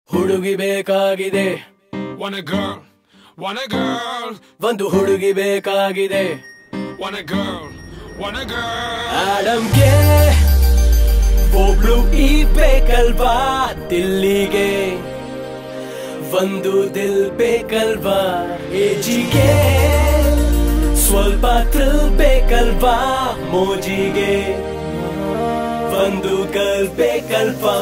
ಹುಡುಗಿ ಬೇಕಾಗಿದೆ Want a girl, want a girl, ಒಂದು ಹುಡುಗಿ ಬೇಕಾಗಿದೆ want a girl, want a girl. ಆಡಮ್ಗೆ ಒಬ್ಳು ಈ ಬೇಕಲ್ವಾ ದಿಲ್ಲಿಗೆ ಒಂದು ದಿಲ್ ಬೇಕಲ್ವಾ ಏಜಿಗೆ ಸ್ವಲ್ಪ ಥ್ರಿಲ್ ಬೇಕಲ್ವಾ ಮೋಜಿಗೆ ಒಂದು ಗರ್ಲ್ ಬೇಕಲ್ವಾ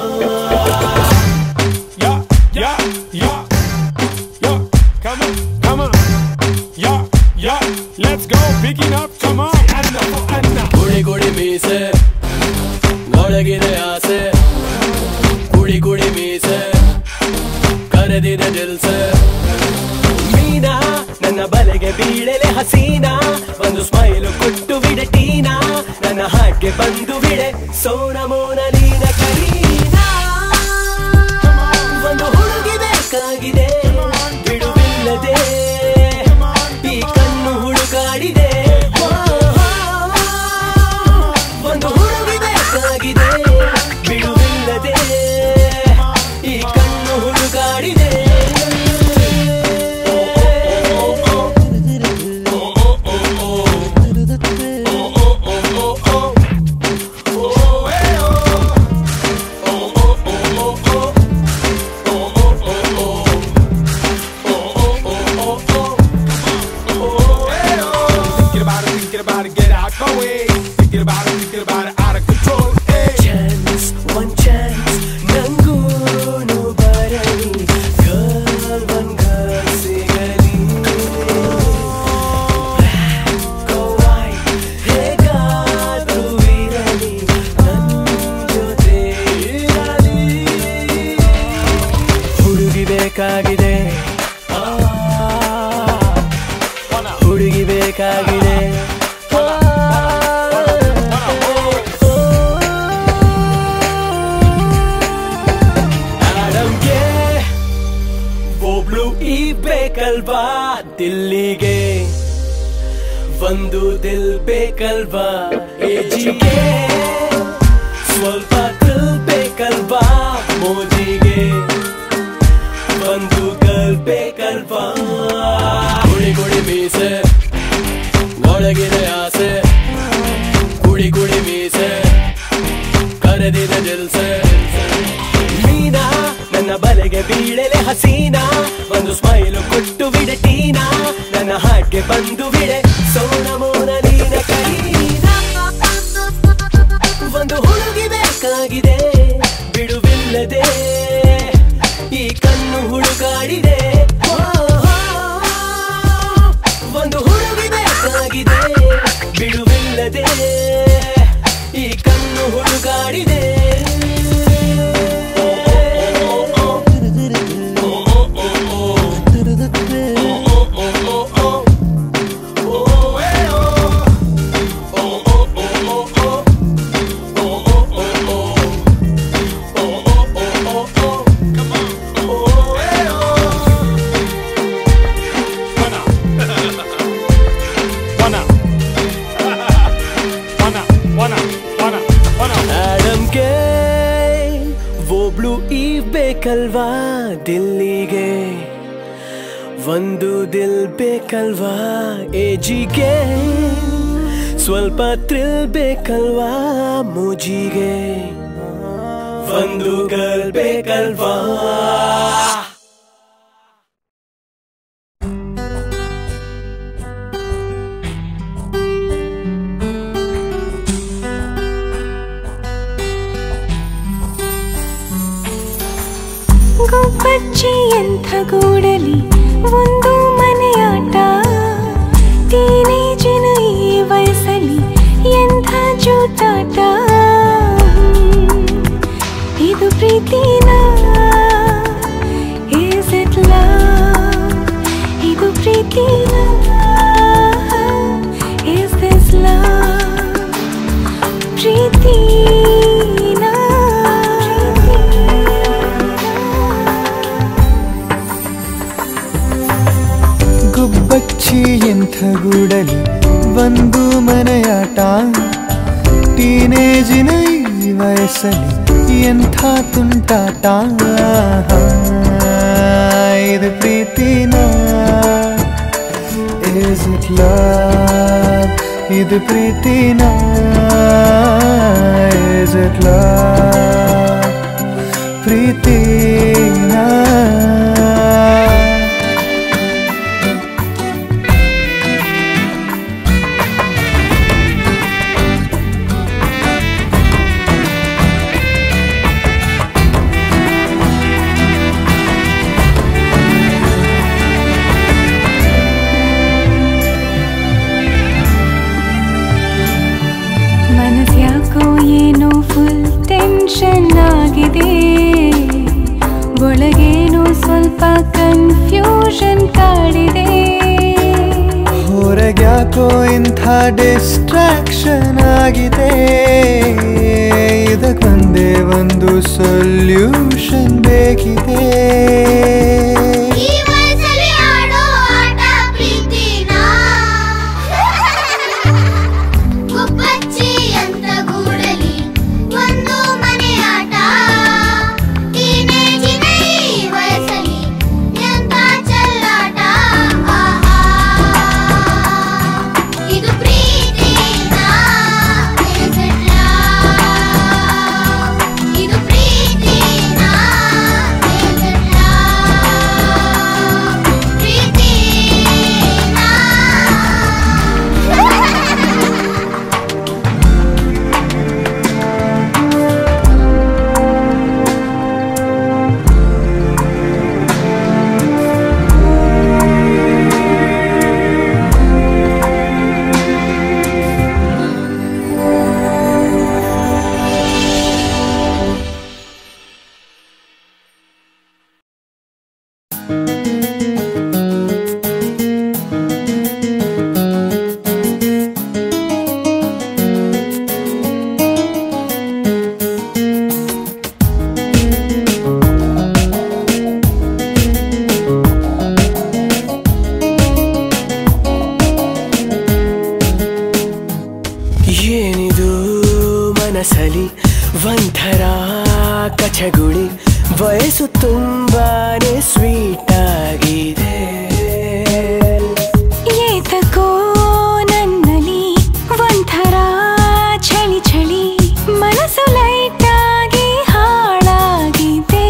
Yeah, yeah, yeah, yeah. Come on, come on. Yeah, yeah. Let's go, picking up. Come on, Anna, for Anna. ಗುಡಿ ಗುಡಿ ಮೀಸೆ ಒಳಗಿದೆ ಆಸೆ ಕುಡಿ ಕುಡಿ ಮೀಸೆ ಕರೆದಿದೆ ದಿಲ್ಸೆ ಮೀನಾ ನನ್ನ ಬಲೆಗೆ ಬೀಳಲೆ ಹಸೀನಾ ಒಂದು ಸ್ಮೈಲ್ ಕೊಟ್ಟು ಬಿಡೆ ಟೀನಾ ನನ್ನ ಹಾಗೆ ಬಂದು ಬಿಡೆ ಸೋನ ಮೋನ ನೀನ ಕರೀನಾ ಒಂದು ಹುಡುಗಿ ಬೇಕಾಗಿದೆ ಬಿಡುವಿಲ್ಲದೆ ಈ ಕಣ್ಣು ಹುಡುಕಾಡಿದೆ ಒಂದು ಹುಡುಗಿ ಬೇಕಾಗಿದೆ ಬಿಡುವಿಲ್ಲದೆ ಈ ಕಣ್ಣು ಹುಡುಕಾಡಿದೆ Thinking about it, thinking about it, get out my way. Thinking about it, thinking about it, out of control. Hey. Chance one chance ನಂಗೂನು ಬರಲಿ ಗರ್ಲ್ ಒನ್ ಗರ್ಲ್ ಸಿಗಲಿ ಕೋವಾಯ್ ಹೇಗಾದ್ರೂ ಇರಲಿ ನನ್ನ ಜೊತೆ ಇರಲಿ ಹುಡುಗಿ ಬೇಕಾಗಿದೆ ಆ, ಹುಡುಗಿ ಬೇಕಾಗಿದೆ ಆಡಮ್ಗೆ ಒಬ್ಳು ಈ ಬೇಕಲ್ವಾ ದಿಲ್ಲಿಗೆ ಒಂದು ದಿಲ್ ಬೇಕಲ್ವಾ ಏಜಿಗೆ ಸ್ವಲ್ಪ ಥ್ರಿಲ್ ಬೇಕಲ್ವಾ ಮೋಜಿಗೆ ಒಂದು ಗರ್ಲ್ ಬೇಕಲ್ವಾ ಗುಡಿ ಗುಡಿ ಮೀಸೆ ಒಳಗಿದೆ ಆಸೆ ಕುಡಿ ಕುಡಿ ಮೀಸೆ ಕರೆದಿದೆ ದಿಲ್ಸೆ ಮೀನಾ ನನ್ನ ಬಲೆಗೆ ಬೀಳಲೆ ಹಸೀನಾ ಒಂದು ಸ್ಮೈಲ್ ಕೊಟ್ಟು ಬಿಡೆ ಟೀನಾ ನನ್ನ ಹಾಗೆ ಬಂದು ಬಿಡೆ ಸೋನ ಮೋನ ನೀನ ಕರೀನಾ ಒಂದು ಹುಡುಗಿ ಬೇಕಾಗಿದೆ ಬಿಡುವಿಲ್ಲದೆ ಈ ಕಣ್ಣು ಹುಡುಕಾಡಿದೆ ಒಂದು ಹುಡುಗಿ ಬೇಕಾಗಿದೆ ಬಿಡುವಿಲ್ಲದೆ ಈ ಕಣ್ಣು ಹುಡುಕಾಡಿದೆ Wanna, wanna, wanna, wanna, wanna. ಆಡಮ್ಗೆ ಒಬ್ಳು ಈ ಬೇಕಲ್ವಾ ದಿಲ್ಲಿಗೆ ಒಂದು ದಿಲ್ ಬೇಕಲ್ವಾ ಏಜಿಗೆ ಸ್ವಲ್ಪ ಥ್ರಿಲ್ ಬೇಕಲ್ವಾ ಮುಜಿಗೆ ಒಂದು ಗರ್ಲ್ ಬೇಕಲ್ವಾ ಗೊಬ್ಬಚ್ಚಿ ಎಂಥ ಗೂಡಲಿ ಒಂದು ಮನೆಯಾಟ ಟೀನೇಜಿನ ಈ ವಯಸ್ಸಲ್ಲಿ ಎಂಥ ಜೂಟಾಟ ಇದು ಪ್ರೀತಿನ ಇಸ್ ಇಟ್ ಲವ್ ಇದು ಪ್ರೀತಿನ ಇಸ್ ದಿಸ್ ಲವ್ ಪ್ರೀತಿನ ಗುಬ್ಬಚ್ಚಿ ಎಂಥ ಗೂಡಲಿ ಒಂದು ಮನೆಯಾಟ ಟೀನೇಜಿನ ಈ ವಯಸ್ಸಲ್ಲಿ ಎಂಥ ತುಂಟಾಟ ಪ್ರೀತಿನ ಇಸ್ ಇಟ್ ಲವ್ ಇದು ಪ್ರೀತಿನ ಇಸ್ ಇಟ್ ಲವ್ ಪ್ರೀತಿನ ಮನಸ್ಯಾಕೋ ಏನೋ ಫುಲ್ ಟೆನ್ಷನ್ ಆಗಿದೆ ಒಳಗೇನೋ ಸ್ವಲ್ಪ ಕನ್ಫ್ಯೂಷನ್ ಕಾಡಿದೆ ಹೊರಗ್ಯಾಕೋ ಇಂಥ ಡಿಸ್ಟ್ರಾಕ್ಷನ್ ಆಗಿದೆ ಇದಕ್ಕೊಂದೇ ಒಂದು ಸೊಲ್ಯೂಷನ್ ಬೇಕಿದೆ ಈ ವಯಸ್ಸಲ್ಲಿ ಆಡೋ ಆಟ ಪ್ರೀತಿನ ಗುಬ್ಬಚ್ಚಿ ಅಂತ ಗೂಡಲಿ ಒಂದು ಮನೆ ಆಟ ಟೀನೇಜಿನ ಈ ವಯಸ್ಸಲ್ಲಿ ಎಂತ ಚೆಲ್ಲಾಟ ಆಹಾ. ಇದು ಪ್ರೀತಿನ Is it love? ಇದು ಪ್ರೀತಿನ Is it love? ಪ್ರೀತಿನ ಏನಿದು ಮನಸಲಿ ಒಂಥರ ಕಚಗುಳಿ ವಯಸ್ಸು ತುಂಬಾನೇ ಸ್ವೀಟ್ ಆಗಿದೆ ಏತಕೋ ನನ್ನಲ್ಲಿ ಒಂಥರ ಚಳಿ ಚಳಿ ಮನಸ್ಸು ಲೈಟ್ ಆಗಿ ಹಾಳಾಗಿದೆ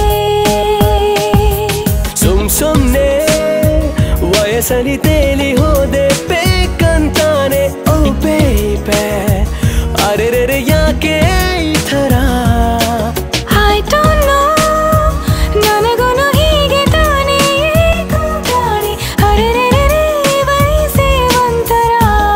ಸುಮ್ ಸುಮ್ನೆ ವಯಸ್ಸಲ್ಲಿ ತೇಲಿ ಹೋದೆ ಬೇಕಂತಾನೆ ಓ ಬೇಬೆ ಅರೆರೆರೆ ಯಾಕೆ ಈ ಥರ I don't know ನನಗೂನು ಹೀಗೆ ತಾನೇ ತಾನೆ ಅರೆರೆರೆರೆ ವಯಸ್ಸೇ ಒಂಥರ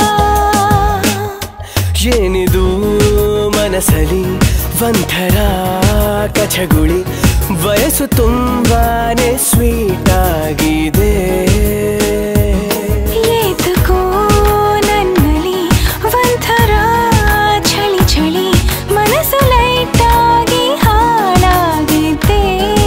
ಏನಿದು ಮನಸಲಿ ಒಂಥರ ಕಚಗುಳಿ ವಯಸ್ಸು ತುಂಬಾನೇ ಸ್ವೀಟ್ ಆಗಿದೆ ಏತಕೋ ನನ್ನಲ್ಲಿ ಒಂಥರ ಚಳಿ ಚಳಿ ಮನಸ್ಸು ಲೈಟ್ ಆಗಿ ಹಾಳಾಗಿದೆ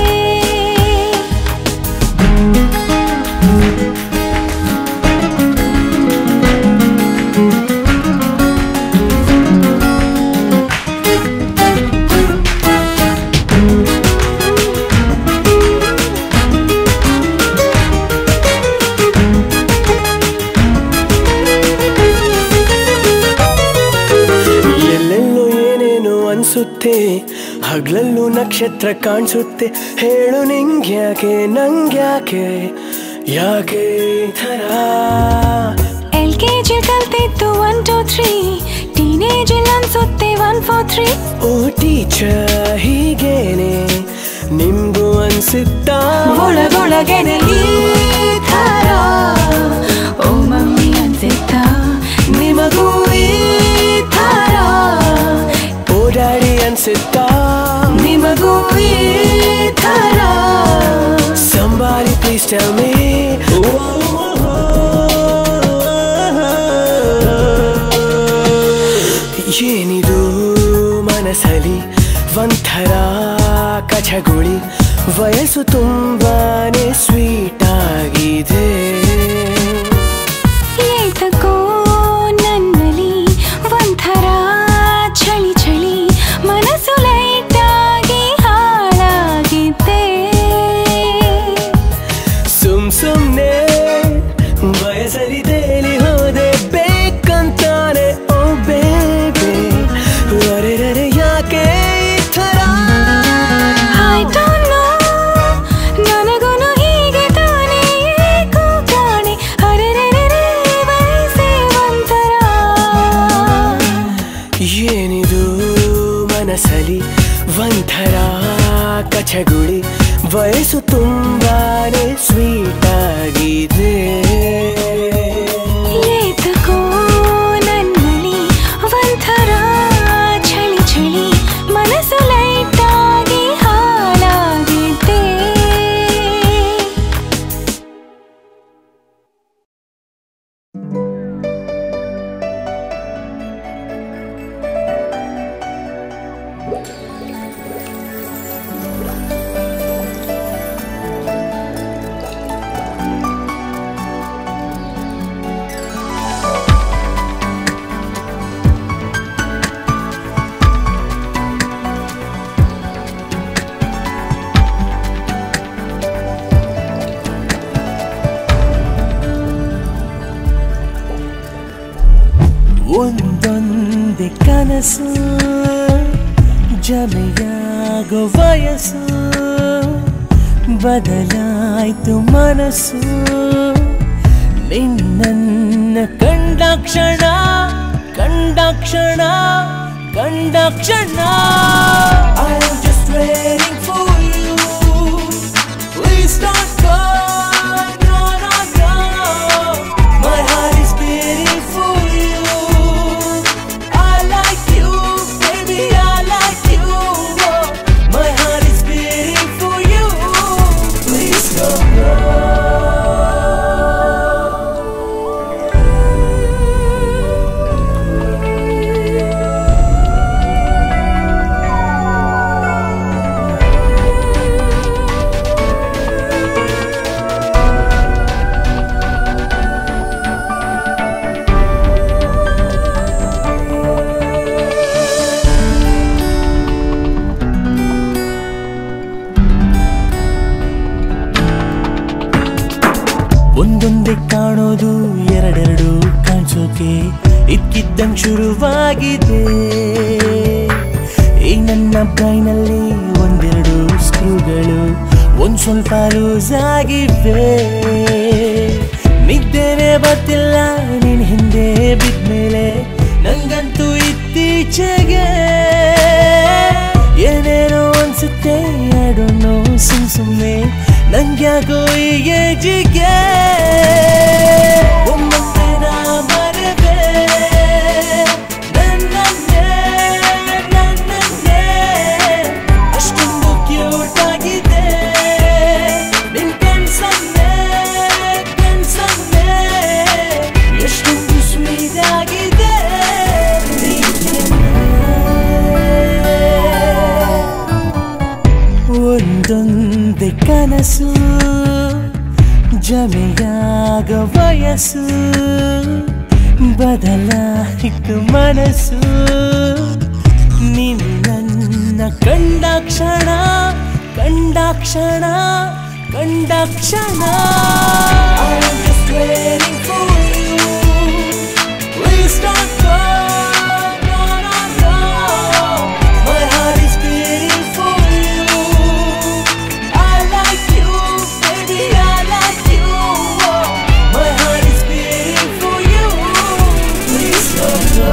ಎಲ್ಲೆಲ್ಲೋ ಏನೇನೋ ಅನ್ಸುತ್ತೆ ಹಗ್ಲಲ್ಲೂ ನಕ್ಷತ್ರ ಕಾಣಿಸುತ್ತೆ ಹೇಳು ನಿಂಗ್ಯಾಕೆ ನಂಗ್ಯಾಕೆ ಯಾಕೆ ಈ ಥರ ಎಲ್ ಕೆ ಜಿ ಕಲ್ತಿತ್ತು ಒನ್ ಟು ತ್ರೀ ಟೀನೇಜ್ ಅನ್ಸುತ್ತೆ ಒನ್ ಫೋರ್ ತ್ರೀ ಓ ಟೀಚರ್ ಹೀಗೇನೆ ನಿಮ್ಗೂ ಅನ್ಸುತ್ತಾ ಒಳಗೊಳಗೆನೆ ಈ ಥರ ಓ ಮಮ್ಮಿ ಅನ್ಸುತ್ತಾ ನಿಮಗೂ ಈ ಥರ ಓ ಡ್ಯಾಡಿ ಅನ್ಸುತ್ತಾ ನಿಮಗೂ ಈ ಥರ Somebody please tell me ಏನಿದು ಮನಸಲಿ ಒಂಥರ ಕಚಗುಳಿ ವಯಸ್ಸು ತುಂಬಾನೇ ಸ್ವೀಟ್ ಆಗಿದೆ ಏತಕೋ ನನ್ನಲ್ಲಿ ಒಂಥರ ಚಳಿ ಚಳಿ ಮನಸ್ಸು ಲೈಟ್ ಆಗಿ ಹಾಳಾಗಿದೆ ಸುಮ್ ಕಚಗುಳಿ ವಯಸ್ಸು ತುಂಬಾನೇ ಸ್ವೀಟ್ ಆಗಿದೆ ಏತಕೋ ನನ್ನಲ್ಲಿ ಒಂಥರ ಚಳಿ ಚಳಿ ಮನಸ್ಸು ಲೈಟಾಗಿ ಹಾಳಾಗಿದೆ ಒಂದೊಂದೇ ಕನಸು ಜಮೆಯಾಗೋ ವಯಸ್ಸು ಬದಲಾಯ್ತು ಮನಸ್ಸು ನಿನ್ನ ಕಂಡ ಕ್ಷಣ ಕಂಡ ಕ್ಷಣ ಕಂಡ ಕ್ಷಣ I'm just waiting for you. Please don't go. No, no, no. My heart is beating for you. I like you, baby, I like you. Oh, my heart is beating for you. Please don't go. ಒಂದೊಂದೇ ಕಾಣೋದು ಎರಡೆರಡು ಕಾಣಿಸೋಕೆ ಇದ್ಕಿದ್ದಂಗ್ ಶುರುವಾಗಿದೆ ಈ ನನ್ನ ಬ್ರೈನಲ್ಲಿ ಒಂದೆರಡು ಸ್ಕ್ರೂಗಳು ಒಂದ್ ಸ್ವಲ್ಪ loose ಆಗಿವೆ ನಿದ್ದೆನೆ ಬರ್ತಿಲ್ಲ ನಿನ್ ಹಿಂದೆ ಬಿದ್ಮೇಲೆ ನಂಗಂತೂ ಇತ್ತೀಚೆಗೆ ಏನೇನೋ ಅನ್ಸುತ್ತೆ ಯಾಡೋನು ಸುಮ್ ಸುಮ್ನೆ ನಂಗ್ಯಾಕೋ ಈ ಏಜಿಗೆ ಒಮ್ಮೊಮ್ಮೆ ನಾ ಮರೆವೆ ನನ್ನನ್ನೇ, ನನ್ನನ್ನೇ. ಅಷ್ಟೊಂದು ಕ್ಯೂಟ್ ಆಗಿದೆ ನಿನ್ ಕನ್ಸನ್ನೇ ಕನ್ಸನ್ನೇ ಎಷ್ಟೊಂದು ಸ್ವೀಟ್ ಆಗಿದೆ ಒಂದೊಂದೇ ಕನಸು ಜಮೆಯಾಗ ವಯಸ್ಸು ಬದಲಾಯಿತು ಮನಸ್ಸು ನಿನ್ನ ಕಂಡ ಕ್ಷಣ ಕಂಡ ಕ್ಷಣ ಕಂಡ ಕ್ಷಣ I'm just waiting for you. Please don't go. No, no, no. My heart is beating for you. I like you, baby, I like you. My heart is beating for you. Please don't go.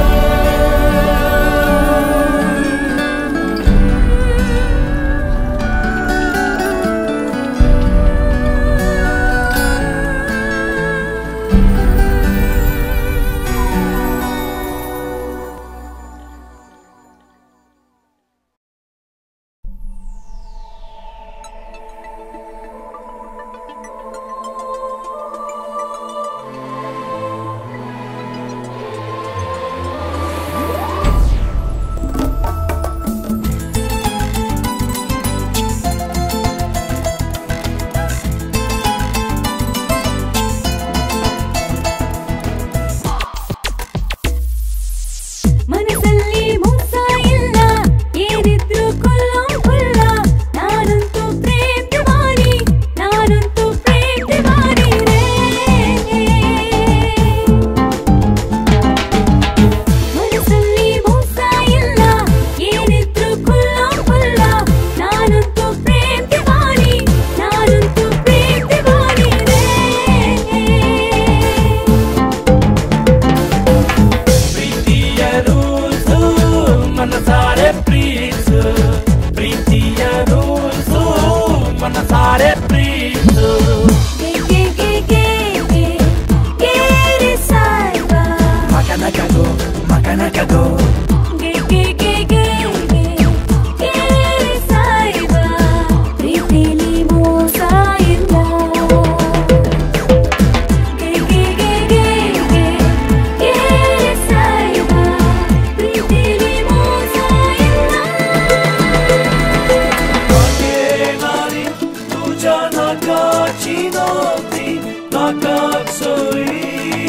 पायाची नव्हती नाकात सोयी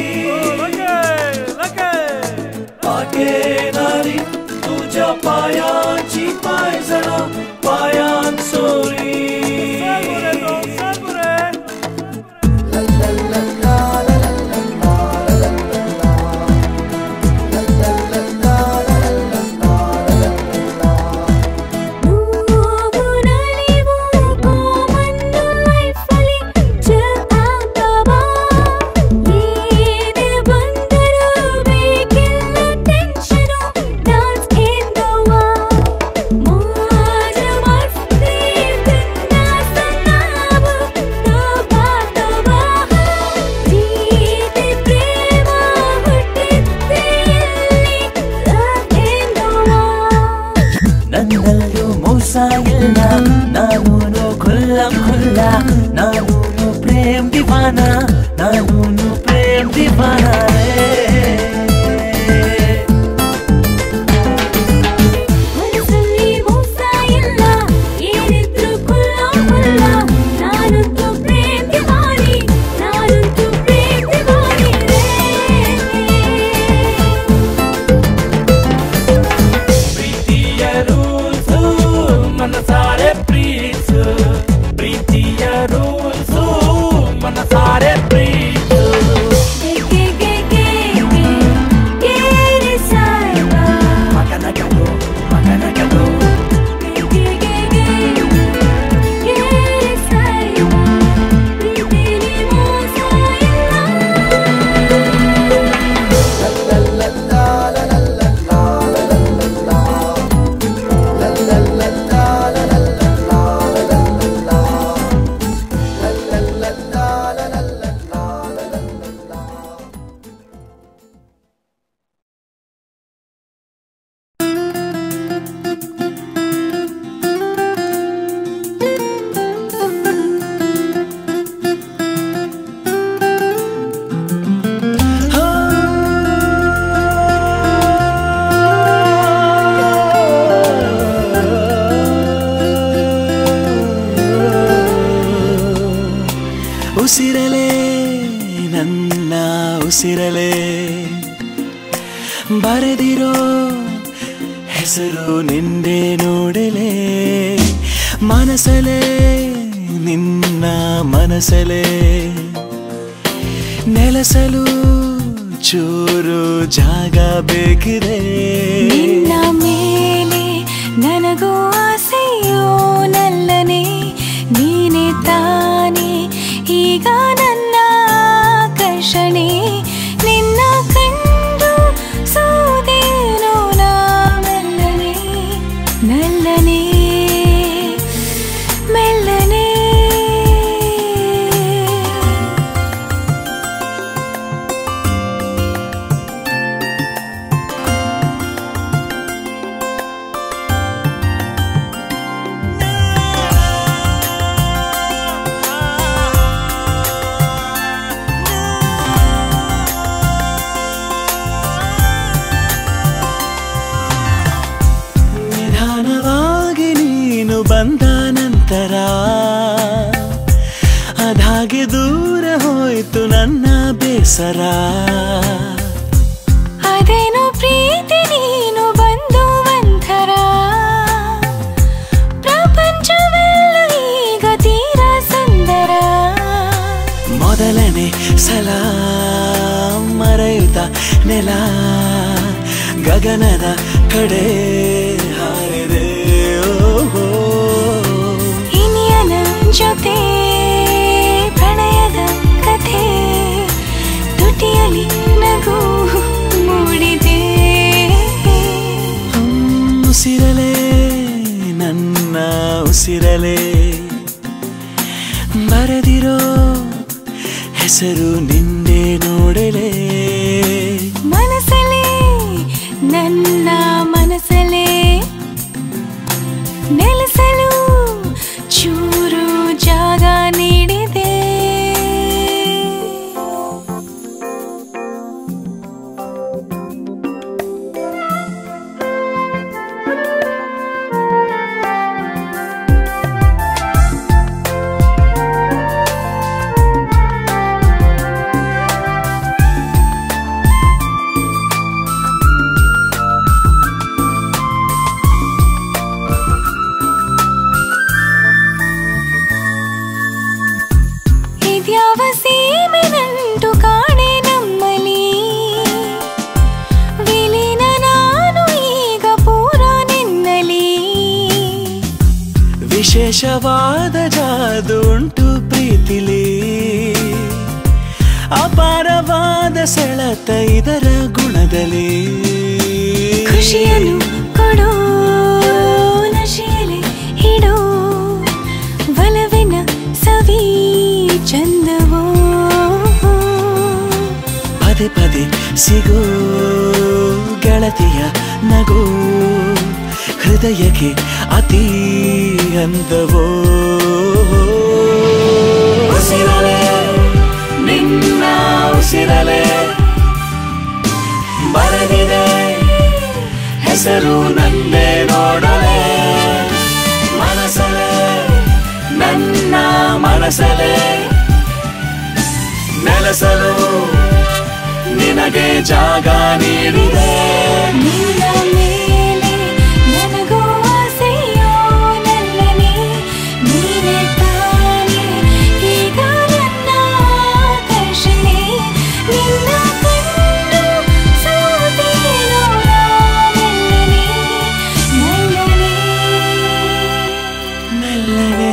आकेनारी तुझ्या पायाची पायजणा पायात sorry నువ్వు నలివు కోమన్ను లైఫ్ಲಿ ಜಲ್ ಆಗ್ತಾವಾ ಏನೇ ಬಂದರೂ ಬೇಕಿಲ್ಲ ಟೆನ್ಷನು ಡಾನ್ಸ್ ಇನ್ ಗೋವಾ ಮೋಜ ಮಸ್ತಿ ಬಿಂದಾಸ ನಾವು ತೋಬಾ ತೋಬಾ ಪ್ರೀತಿ ಪ್ರೇಮ ಹುಟ್ಟಿದ್ದೆ ಇಲ್ಲಿ ಲವ್ ಇನ್ ಗೋವಾ ನನ್ನಲ್ಲೂ ಮೋಸ ಇಲ್ಲ ನಾನು ಖುಲ್ಲ ಖುಲ್ಲ ನಾನು ಪ್ರೇಮ್ ದಿವಾನ ನಾನು ಪ್ರೇಮ್ ದಿವಾನ ಮನಸ್ಸಲ್ಲಿ ಮೋಸ ಇಲ್ಲ ಏನಿದ್ರು ಕುಲ್ಲ ಕುಲ್ಲ ನಾನಂತೂ ಪ್ರೇಮ್ ದಿವಾನಿ ನಾನಂತೂ ಪ್ರೇಮ್ ದಿವಾನಿ ರೇ ಪ್ರೀತಿಯ ರೂಲ್ಸು ಮನಸಾರೆ ಪ್ರೀತ್ಸು ಪ್ರೀತಿಯ ರೂಲ್ಸು ಮನಸಾರೆ ಪ್ರೀತ್ಸು ಗೆ ಗೆ ಗೆ ಗೆ ಗೆ ರೇ ಸಾಯ್ಬಾ ಮಗನಗದು ಮಗನಗದು ಗೆ ಗೆ ಗೆ ಗೆ ಗೆ ರೇ ಸಾಯ್ಬಾ ಪ್ರೀತಿಲಿ ಮೋಸ ಇಲ್ಲ ಉಸಿರಲೇ ನನ್ನ ಉಸಿರಲೇ ಬರೆದಿರೋ ಹೆಸರು ನಿಂದೆ ನೋಡಲೇ ಮನಸಲೇ ನಿನ್ನ ಮನಸಲೇ ನೆಲೆಸಲು ಚೂರು ಜಾಗ ಬೇಕಿದೆ ನಿನ್ನ ಮೇಲೆ ನನಗೂ ಆಸೆಯೋ ನಲ್ಲನೆ ನೀನೆ ತಾನೆ ಈಗ ನನ್ನ ಆಕರ್ಷಣೆ ನಿನ್ನ ಕಂಡು ಸೋದೇನೋ ನಾ ಮೆಲ್ಲನೆ ನಲ್ಲನೆ ಮೆಲ್ಲನೆ ನಿಧಾನವಾಗಿ ನೀನು ಬಂದ ನಂತರ ಅದಾಗೆ ದೂರ ಹೋಯ್ತು ನನ್ನ ಬೇಸರ ಅದೇನು ಪ್ರೀತಿ ನೀನು ಬಂದು ಒಂಥರ ಪ್ರಪಂಚವೆಲ್ಲ ಈಗ ತೀರ ಸುಂದರ ಮೊದಲನೇ ಸಲ ಮರೆಯುತ್ತ ನೆಲ ಗಗನದ ಕಡೆ ಹಾರಿದೆ ಓಹೋ ಇನಿಯನ ಜೊತೆ ಪ್ರಣಯದ ಕಥೆ ತುಟಿಯಲ್ಲಿ ನಗು ಮೂಡಿದೆ ಉಸಿರಲೇ ನನ್ನ ಉಸಿರಲೇ ಬರೆದಿರೋ ಹೆಸರು ನಿಂದೆ ನೋಡಲೇ ಮನಸಲೇ ನನ್ನ ಮನಸಲೇ ನೆಲೆಸಲು ಚೂರು ಜಾಗ ನೀಡಿದೆ ಆ ವಿಶೇಷವಾದ ಜಾದು ಉಂಟು ಪ್ರೀತಿಲಿ ಅಪಾರವಾದ ಸೆಳೆತ ಇದರ ಗುಣದಲ್ಲಿ ಖುಷಿಯನ್ನು ಕೊಡೋ ನಶೆಯಲ್ಲಿ ಹಿಡೋ ಒಲವಿನ ಸವಿ ಚಂದವೋ ಪದೇ ಪದೇ ಸಿಗೋ ಗೆಳತಿಯ ನಗು ಹೃದಯಕ್ಕೆ ಅತೀ ಅಂದವೋ ಉಸಿರಲೆ ನಿನ್ನ ಉಸಿರಲೆ ಬರೆದಿದೆ ಹೆಸರು ನಂದೇ ನೋಡಲೆ ಮನಸಲೆ ನನ್ನ ಮನಸಲೆ ನೆಲೆಸಲು ನಿನಗೆ ಜಾಗ ನೀಡಿದೆ ನಿನ್ನ ಮೇಲೆ ನನಗೂ ಆಸೆಯೋ ನಲ್ಲನೆ ನೀನೆ ತಾನೆ ಈಗ ನನ್ನ ಆಕರ್ಷಣೆ ನಿನ್ನ ಕಂಡು ಸೋತೇನೋ ನಾನೆಲ್ಲನೆ ನಲ್ಲನೆ ಮೆಲ್ಲನೆ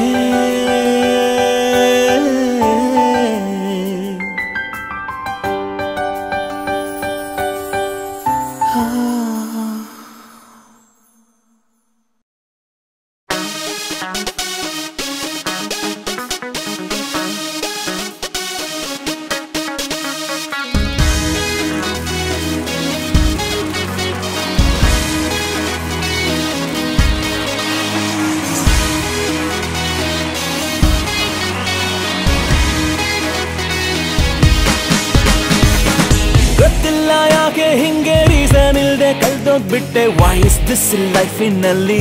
ಗೊತ್ತಿಲ್ಲ ಯಾಕೆ ಹಿಂಗೆ ರೀಸನ್ ಇಲ್ದೆ ಕಳ್ದೋಗ್ಬಿಟ್ಟೆ ವಾಯ್ಸ್ ದಿಸ್ ಲೈಫಿನಲ್ಲಿ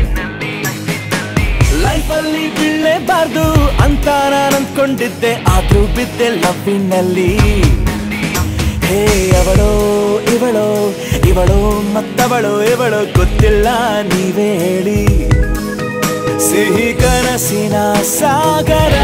ಲೈಫಲ್ಲಿ ಬೀಳಲೇಬಾರ್ದು ಅಂತ ನಾನು ಅಂದ್ಕೊಂಡಿದ್ದೆ ಆದ್ರೂ ಬಿದ್ದೆ ಲವ್ವಿನಲ್ಲಿ ಹೇ ಅವಳೋ ಇವಳೋ ಇವಳೋ ಮತ್ತವಳೋ ಇವಳೋ ಗೊತ್ತಿಲ್ಲ ನೀವೇ ಹೇಳಿ ಸಿಹಿ ಕನಸಿನ ಸಾಗರ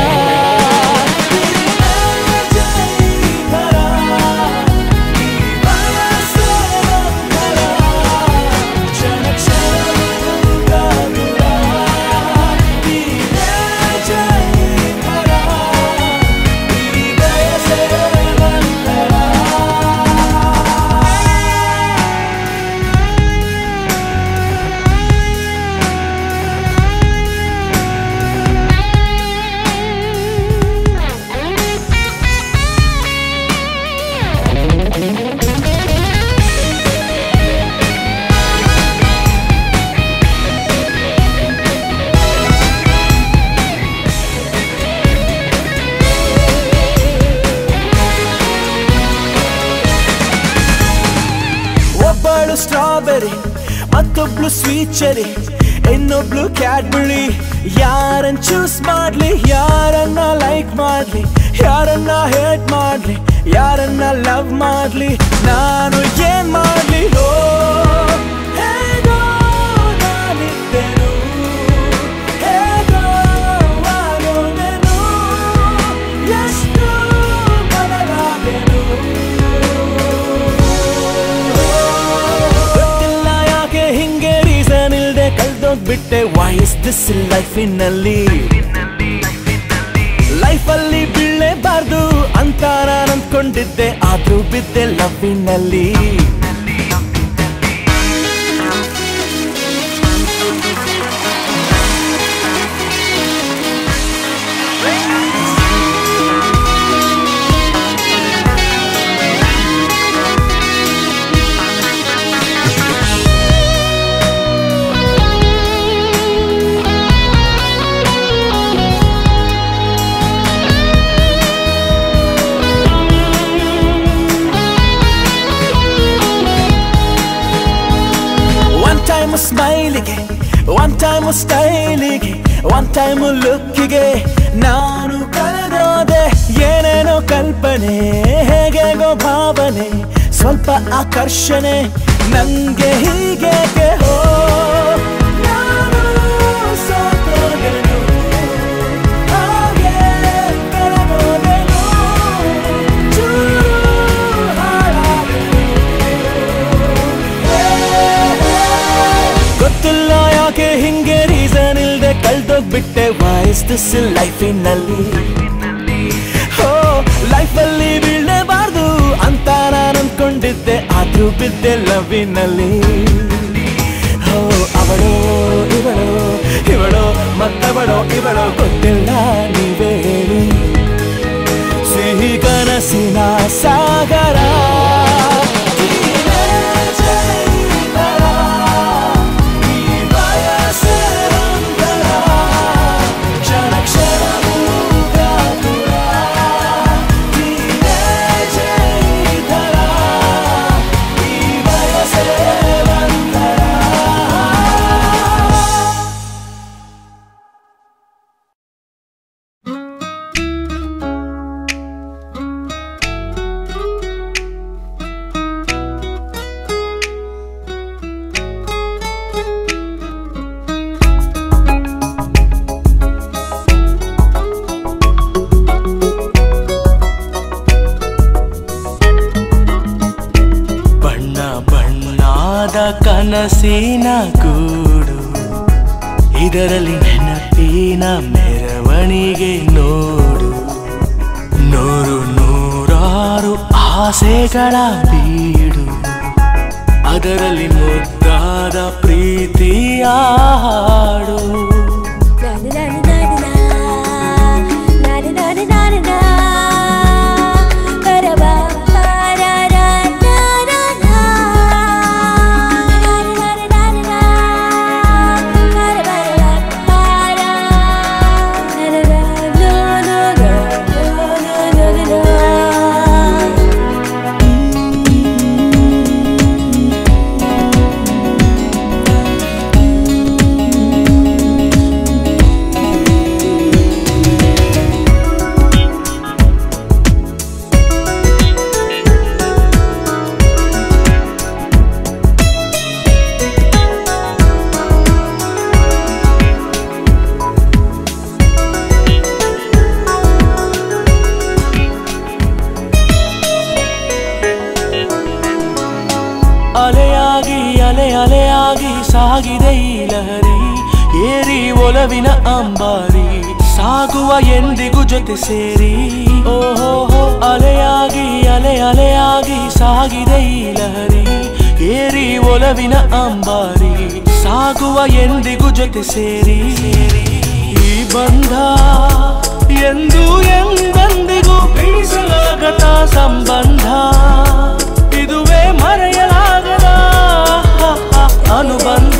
ಒಬ್ಬಳು ಸ್ಟ್ರಾಬೆರಿ ಮತ್ತೊಬ್ಳು ಸ್ವೀಟ್ ಚೆರಿ ಇನ್ನೊಬ್ಳು ಕ್ಯಾಡ್ಬಳಿ ಯಾರನ್ನ ಚೂಸ್ ಮಾಡ್ಲಿ ಯಾರನ್ನ ಲೈಕ್ ಮಾಡ್ಲಿ ಯಾರನ್ನ ಹೇಟ್ ಮಾಡ್ಲಿ ಯಾರನ್ನ ಲವ್ ಮಾಡ್ಲಿ ನಾನು ಏನ್ ಮಾಡ್ಲಿ ಓ ಹೇಗೋ ನಾನಿದ್ದೆನು ಹೇಗೋ ಆಗೋದೆನು ಎಷ್ಟು ಬದಲಾದೆನು ಗೊತ್ತಿಲ್ಲ ಯಾಕೆ ಹಿಂಗೆ ರೀಸನ್ ಇಲ್ದೆ ಕಳ್ದೋಗ್ಬಿಟ್ಟೆ ವಾಯ್ಸ್ ದಿಸ್ ಲೈಫಿನಲ್ಲಿ ಲೈಫಲ್ಲಿ ಬೀಳಲೇಬಾರ್ದು ಅಂತ ನಾನು ಅಂದ್ಕೊಂಡಿದ್ದೆ ಆದ್ರೂ ಬಿದ್ದೆ ಲವ್ವಿನಲ್ಲಿ ಒನ್ ಟೈಮ್ ಸ್ಮೈಲಿಗೆ ಒನ್ ಟೈಮ್ ಸ್ಟೈಲಿಗೆ ಒನ್ ಟೈಮ್ ಲುಕ್ಕಿಗೆ ನಾನು ಕಳೆದೋದೆ ಏನೇನೋ ಕಲ್ಪನೆ ಹೇಗೆಗೋ ಭಾವನೆ ಸ್ವಲ್ಪ ಆಕರ್ಷಣೆ ನಂಗೆ ಹೀಗೆ ಹೋ ನಾನು ಸೋತೋದೆನು. ಹಾಗೆ ಕಳೆದೋದೆನು. ಚೂರು ಹಾಳಾದೆನು. ಗೊತ್ತಿಲ್ಲ ಯಾಕೆ ಹಿಂಗೆ ರೀಸನ್ ಇಲ್ದೆ ಕಳ್ದೋಗ್ಬಿಟ್ಟೆ ಪ್ರೀತಿಸಿ ಲೈಫಿನಲ್ಲಿ ಹೋ ಲೈಫಲ್ಲಿ ಬೀಳಬಾರ್ದು ಅಂತ ನಾನು ಅನ್ಕೊಂಡಿದ್ದೆ ಆದ್ರೂ ಬಿದ್ದೆ ಲವಿನಲ್ಲಿ ಹೋ ಅವಳೋ ಇವಳೋ ಇವಳೋ ಮತ್ತವಳೋ ಇವಳೋ ಗೊತ್ತಿಲ್ಲ ನೀವೇ ಹೇಳಿ ಸಿಹಿ ಕನಸಿನ ಸಾಗರ ಈ ಬಯಸೆ ಒಂದರ ಕ್ಷಣ ಕ್ಷಣವೂ ಕಾತುರ. Teenage ಈ ಥರ, ಈ ಬಯಸೆ ಒಂದರ. ಬಣ್ಣ ಬಣ್ಣದ ಕನಸಿನ ಗೂಡು ಇದರಲ್ಲಿ ನೆನಪಿನ ಮೆರವಣಿಗೆ ನೋಡು ನೂರು ನೂರಾರು ಆಸೆಗಳ ಬೀಡು ಅದರಲ್ಲಿ ಮುದ್ದಾದ ಪ್ರೀತಿಯ ಹಾಡು ಅಲೆಯಾಗಿ ಅಲೆ ಅಲೆಯಾಗಿ ಸಾಗಿದೆ ಈ ಲಹರಿ ಏರಿ ಒಲವಿನ ಅಂಬಾರಿ ಸಾಗುವ ಎಂದಿಗೂ ಜೊತೆ ಸೇರಿ ಓಹೋ ಅಲೆಯಾಗಿ ಅಲೆ ಅಲೆಯಾಗಿ ಸಾಗಿದೆ ಈ ಲಹರಿ ಏರಿ ಒಲವಿನ ಅಂಬಾರಿ ಸಾಗುವ ಎಂದಿಗೂ ಜೊತೆ ಸೇರಿ ಈ ಬಂಧ ಎಂದು ಎಂದೆಂದಿಗೂ ಬಿಡಿಸಲಾಗದ ಸಂಬಂಧ ಇದುವೇ ಮರೆಯಲಾಗದ ಅನುಬಂಧ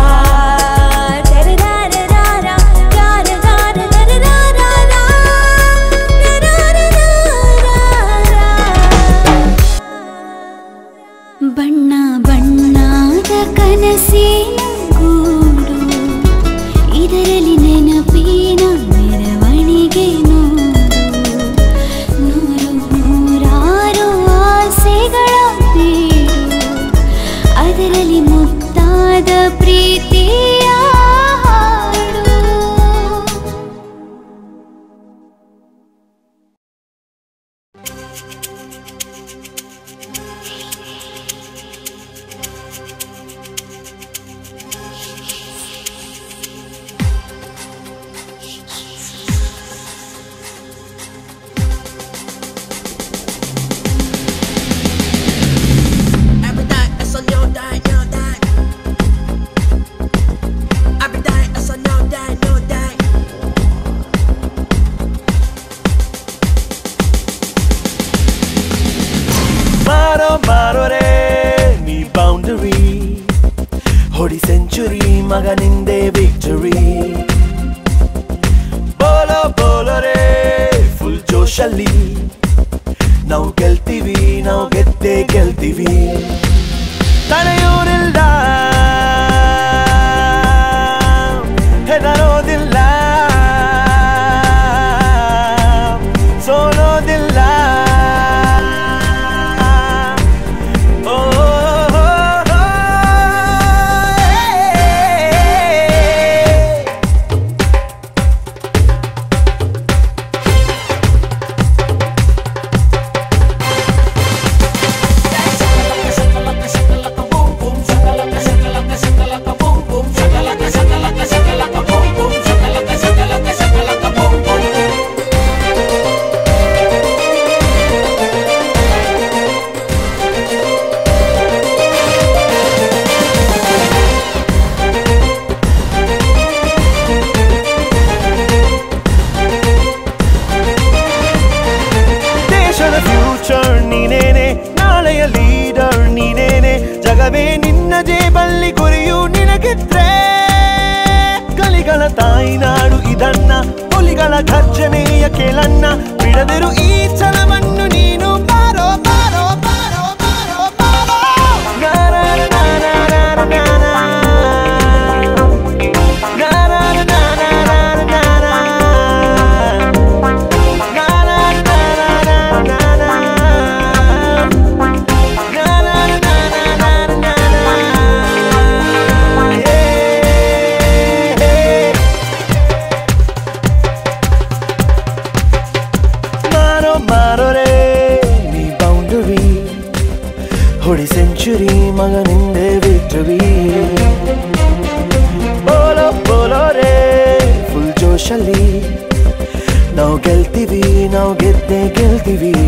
ಬಣ್ಣ ಬಣ್ಣದ ಕನಸಿನ ಗೂಡು ಇದರಲ್ಲಿ ನೆನಪಿನ ಮೆರವಣಿಗೆ ನೋಡು ನೂರು ನೂರಾರು ಆಸೆಗಳ ಬೀಡು ಅದರಲ್ಲಿ ಮುತ್ತಾದ ಪ್ರೀತಿಯ ಹಾಡು Every day it's a new day, new day. Every day it's a new day, new day. ಬಾರೋ ಬಾರೋರೆ ನೀ ಬೌಂಡರಿ ಹೊಡಿ ಸೆಂಚುರಿ ಮಗನಿಂದೆ ವಿಕ್ಟರಿ ಬೋಲೋ ಬೋಲೋರೆ ಫುಲ್ ಜೋಶಲ್ಲಿ ನಾವು ಗೆಲ್ತೀವಿ ನಾವು ಗೆದ್ದೇ ಗೆಲ್ತೀವಿ ತಡೆಯೋರಿಲ್ಲ ಹೆದರೋದಿಲ್ಲ ಸೋಲೋದಿಲ್ಲ ಓ, ಓ, ಓ, ಓ, ಏ. Shakalaka, shakalaka, boom, boom, shakalaka, shakalaka. ಹಳೆಯ ಲೀಡರ್ ನೀನೇನೆ ಜಗವೇ ನಿನ್ನ ಜೇಬಲ್ಲಿ ಗುರಿಯು ನಿನಗಿದ್ರೆ ಕಲಿಗಳ ತಾಯಿ ನಾಡು ಇದನ್ನ ಹುಲಿಗಳ ಘರ್ಜನೆಯ ಕೇಳನ್ನ ಬಿಡದಿರು ಈ ಛಲವನ್ನು ನೀನು ಬಾರೋ ಬಾರೋ ಬಾರೋ ಬಾರೋ ಬಾರೋ ನಾರಾರ ನಾರಾರ ನಾರಾರ. ನಾರಾರ ನಾರಾರ ನಾರಾರ. ನಾರಾರ ನಾರಾರ ನಾರಾರ. ನಾರಾರ ನಾರಾರ ನಾರಾರ. ಏ, ಏ. ಮಾರೋ ಮಾರೋ ರೇ ನೀ ಬೌಂಡರಿ ಹೊಡಿ ಸೆಂಚುರಿ ಮಗನಿಂದೆ ವಿಕ್ಟರಿ ಬೋಲೋ ಬೋಲೋ ರೇ ಫುಲ್ ಜೋಶಲ್ಲಿ ನಾವು ಗೆಲ್ತೀವಿ ನಾವು ಗೆದ್ದೆ ಗೆಲ್ತೀವಿ